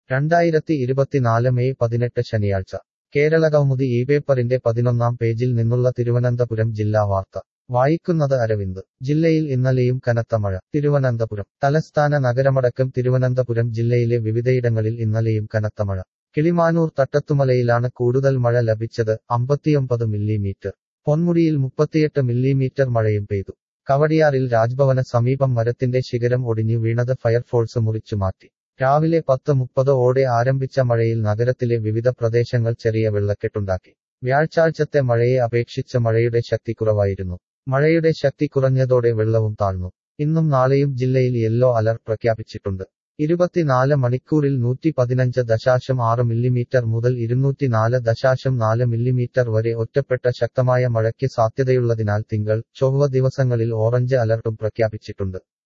രണ്ടായിരത്തി ഇരുപത്തിനാല് മെയ് പതിനെട്ട് ശനിയാഴ്ച കേരള കൗമുദി ഈ പേപ്പറിന്റെ പതിനൊന്നാം പേജിൽ നിന്നുള്ള തിരുവനന്തപുരം ജില്ലാ വാർത്ത വായിക്കുന്നത് അരവിന്ദ് ജില്ലയിൽ ഇന്നലെയും കനത്ത മഴ തിരുവനന്തപുരം തലസ്ഥാന നഗരമടക്കം തിരുവനന്തപുരം ജില്ലയിലെ വിവിധയിടങ്ങളിൽ ഇന്നലെയും കനത്ത മഴ കിളിമാനൂർ തട്ടത്തുമലയിലാണ് കൂടുതൽ മഴ ലഭിച്ചത് അമ്പത്തിയൊമ്പത് മില്ലിമീറ്റർ പൊന്മുടിയിൽ മുപ്പത്തിയെട്ട് മില്ലിമീറ്റർ മഴയും പെയ്തു കവടിയാറിൽ രാജ്ഭവന സമീപം മരത്തിന്റെ ശിഖരം ഒടിഞ്ഞു വീണത് ഫയർഫോഴ്സ് മുറിച്ചു മാറ്റി രാവിലെ പത്ത് മുപ്പത് ഓടെ ആരംഭിച്ച മഴയിൽ നഗരത്തിലെ വിവിധ പ്രദേശങ്ങൾ ചെറിയ വെള്ളക്കെട്ടുണ്ടാക്കി വ്യാഴാഴ്ചത്തെ മഴയെ അപേക്ഷിച്ച് മഴയുടെ ശക്തി കുറവായിരുന്നു മഴയുടെ ശക്തി കുറഞ്ഞതോടെ വെള്ളവും താഴ്ന്നു ഇന്നും നാളെയും ജില്ലയിൽ യെല്ലോ അലർട്ട് പ്രഖ്യാപിച്ചിട്ടുണ്ട് ഇരുപത്തിനാല് മണിക്കൂറിൽ നൂറ്റി പതിനഞ്ച് ദശാശം ആറ് മില്ലിമീറ്റർ മുതൽ ഇരുന്നൂറ്റിനാല് ദശാശം നാല് മില്ലിമീറ്റർ വരെ ഒറ്റപ്പെട്ട ശക്തമായ മഴയ്ക്ക് സാധ്യതയുള്ളതിനാൽ തിങ്കൾ ചൊവ്വ ദിവസങ്ങളിൽ ഓറഞ്ച് അലർട്ടും പ്രഖ്യാപിച്ചിട്ടുണ്ട്